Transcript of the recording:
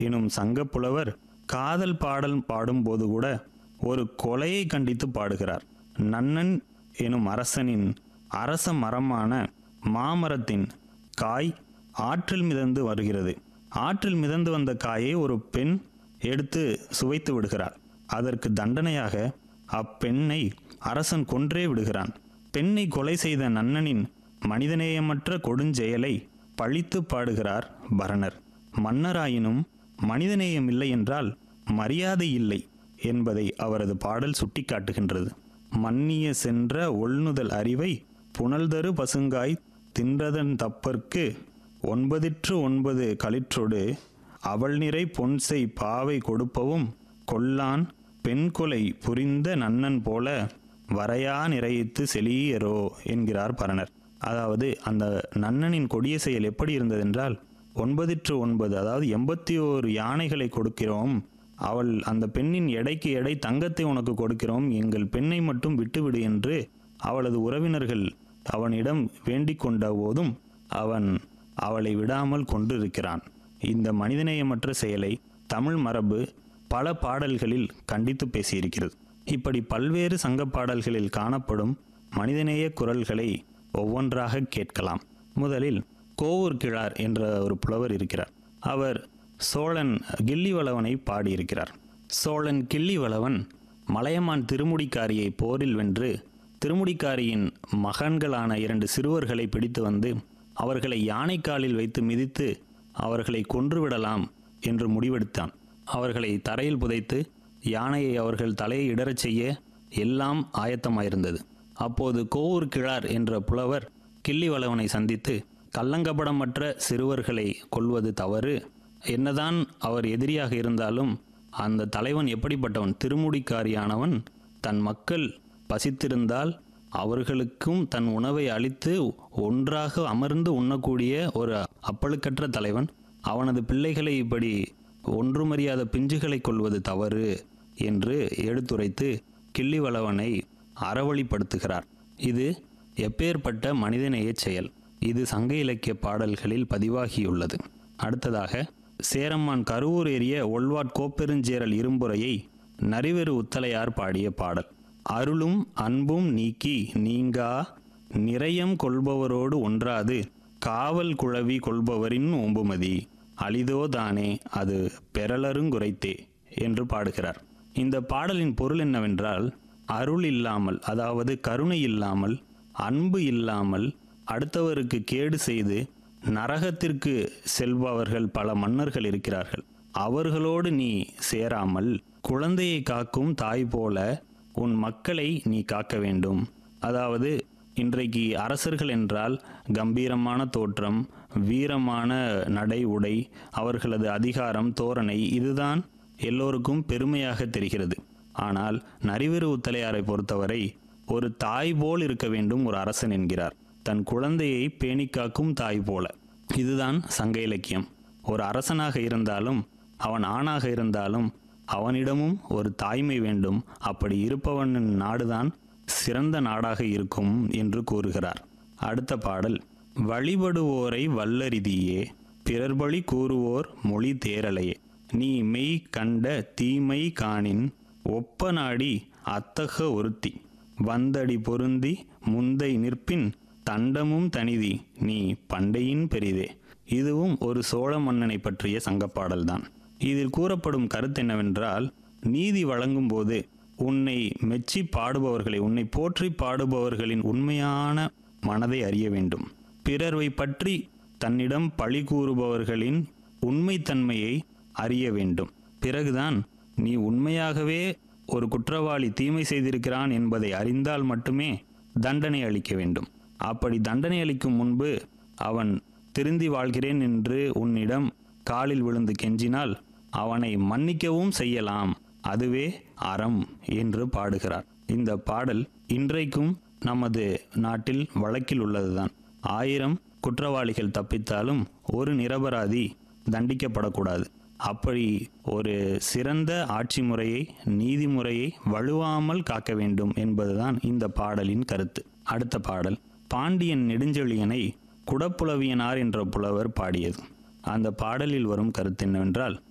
எனும் சங்கப்புலவர் காதல் பாடல் பாடும்போது கூட ஒரு கொலையை கண்டித்து பாடுகிறார் நன்னன் எனும் அரசனின் அரச மரமான மாமரத்தின் காய் ஆற்றில் மிதந்து வருகிறது ஆற்றில் மிதந்து வந்த காயை ஒரு பெண் எடுத்து சுவைத்து விடுகிறார் அதற்கு தண்டனையாக அப்பெண்ணை அரசன் கொன்றே விடுகிறான் பெண்ணை கொலை செய்த நன்னனின் மனிதநேயமற்ற கொடுஞ்செயலை பழித்து பாடுகிறார் பரணர் மன்னராயினும் மனிதநேயம் இல்லை என்றால் மரியாதை இல்லை என்பதை அவரது பாடல் சுட்டிக்காட்டுகின்றது மன்னிய சென்ற ஒள்நுதல் அறிவை புனல்தரு பசுங்காய் தின்றதன் தப்பற்கு ஒன்பதிற்று ஒன்பது களிற்றொடு அவள் நிறை பொன்செய் பாவை கொடுப்பவும் கொல்லான் பெண் கொலை புரிந்த நன்னன் போல வரையா நிறையித்து செலியரோ என்கிறார் பரணர் அதாவது அந்த நன்னனின் கொடிய செயல் எப்படி இருந்ததென்றால் ஒன்பதிற்று ஒன்பது அதாவது எண்பத்தி ஓரு யானைகளை கொடுக்கிறோம் அவள் அந்த பெண்ணின் எடைக்கு எடை தங்கத்தை உனக்கு கொடுக்கிறோம் எங்கள் பெண்ணை மட்டும் விட்டுவிடு என்று அவளது உறவினர்கள் அவனிடம் வேண்டிக் கொண்ட போதும் அவன் அவளை விடாமல் கொண்டிருக்கிறான் இந்த மனிதநேயமற்ற செயலை தமிழ் மரபு பல பாடல்களில் கண்டித்து பேசியிருக்கிறது இப்படி பல்வேறு சங்க பாடல்களில் காணப்படும் மனிதநேய குரல்களை ஒவ்வொன்றாக கேட்கலாம் முதலில் கோவூர் கிழார் என்ற ஒரு புலவர் இருக்கிறார் அவர் சோழன் கிள்ளிவளவனை பாடியிருக்கிறார் சோழன் கிள்ளிவளவன் மலையமான் திருமுடிக்காரியை போரில் வென்று திருமுடிக்காரியின் மகன்களான இரண்டு சிறுவர்களை பிடித்து வந்து அவர்களை யானைக்காலில் வைத்து மிதித்து அவர்களை கொன்றுவிடலாம் என்று முடிவெடுத்தான் அவர்களை தரையில் புதைத்து யானையை அவர்கள் தலையை இடறச் செய்ய எல்லாம் ஆயத்தமாயிருந்தது அப்போது கோவூர் கிழார் என்ற புலவர் கிள்ளிவளவனை சந்தித்து கள்ளங்கபடமற்ற சிறுவர்களை கொல்வது தவறு என்னதான் அவர் எதிரியாக இருந்தாலும் அந்த தலைவன் எப்படிப்பட்டவன் திருமுடிக்காரியானவன் தன் மக்கள் பசித்திருந்தால் அவர்களுக்கும் தன் உணவை அளித்து ஒன்றாக அமர்ந்து உண்ணக்கூடிய ஒரு அப்பழுக்கற்ற தலைவன் அவனது பிள்ளைகளை இப்படி ஒன்றுமறியாத பிஞ்சுகளை கொள்வது தவறு என்று எடுத்துரைத்து கிள்ளிவளவனை அறவழிப்படுத்துகிறார் இது எப்பேற்பட்ட மனிதநேய செயல் இது சங்க இலக்கிய பாடல்களில் பதிவாகியுள்ளது அடுத்ததாக சேரம்மான் கருவூர் ஏறிய ஒள்வாட் கோப்பெருஞ்சேரல் இரும்புரையை நரிவெறு உத்தலையார் பாடிய பாடல் அருளும் அன்பும் நீக்கி நீங்கா நிறையம் கொள்பவரோடு ஒன்றாது காவல் குழவி கொள்பவரின் ஓம்புமதி அளிதோதானே அது பெறலருங்குரைத்தே என்று பாடுகிறார் இந்த பாடலின் பொருள் என்னவென்றால் அருள் இல்லாமல் அதாவது கருணை இல்லாமல் அன்பு இல்லாமல் அடுத்தவருக்கு கேடு செய்து நரகத்திற்கு செல்பவர்கள் பல மன்னர்கள் இருக்கிறார்கள் அவர்களோடு நீ சேராமல் குழந்தையை காக்கும் தாய் போல உன் மக்களை நீ காக்க வேண்டும் அதாவது இன்றைக்கு அரசர்கள் என்றால் கம்பீரமான தோற்றம் வீரமான நடை உடை அவர்களது அதிகாரம் தோரணை இதுதான் எல்லோருக்கும் பெருமையாக தெரிகிறது ஆனால் நரிவிரு உத்தலையாரை பொறுத்தவரை ஒரு தாய் போல் இருக்க வேண்டும் ஒரு அரசன் என்கிறார் தன் குழந்தையை பேணி காக்கும் தாய் போல இதுதான் சங்க இலக்கியம் ஒரு அரசனாக இருந்தாலும் அவன் ஆணாக இருந்தாலும் அவனிடமும் ஒரு தாய்மை வேண்டும் அப்படி இருப்பவனின் நாடுதான் சிறந்த நாடாக இருக்கும் என்று கூறுகிறார் அடுத்த பாடல் வழிபடுவோரை வல்லரிதியே பிறர்பழி கூறுவோர் மொழி தேரலையே நீ மெய் கண்ட தீமை காணின் ஒப்ப நாடி அத்தக ஒருத்தி வந்தடி பொருந்தி முந்தை நிற்பின் தண்டமும் தனிதி நீ பண்டையின் பெரிதே இதுவும் ஒரு சோழ மன்னனை பற்றிய சங்கப்பாடல்தான் இதில் கூறப்படும் கருத்து என்னவென்றால் நீதி வழங்கும் போது உன்னை மெச்சி பாடுபவர்களை உன்னை போற்றி பாடுபவர்களின் உண்மையான மனதை அறிய வேண்டும் பிறர்வை பற்றி தன்னிடம் பழி கூறுபவர்களின் உண்மைத்தன்மையை அறிய வேண்டும் பிறகுதான் நீ உண்மையாகவே ஒரு குற்றவாளி தீமை செய்திருக்கிறான் என்பதை அறிந்தால் மட்டுமே தண்டனை அளிக்க வேண்டும் அப்படி தண்டனை அளிக்கும் முன்பு அவன் திருந்தி வாழ்கிறேன் என்று உன்னிடம் காலில் விழுந்து கெஞ்சினால் அவனை மன்னிக்கவும் செய்யலாம் அதுவே அறம் என்று பாடுகிறார் இந்த பாடல் இன்றைக்கும் நமது நாட்டில் வழக்கில் உள்ளதுதான் ஆயிரம் குற்றவாளிகள் தப்பித்தாலும் ஒரு நிரபராதி தண்டிக்கப்படக்கூடாது அப்படி ஒரு சிறந்த ஆட்சி முறையை நீதிமுறையை வலுவாமல் காக்க வேண்டும் என்பதுதான் இந்த பாடலின் கருத்து அடுத்த பாடல் பாண்டியன் நெடுஞ்செழியனை குடப்புலவியனார் என்ற புலவர் பாடியது அந்த பாடலில் வரும் கருத்து என்னவென்றால்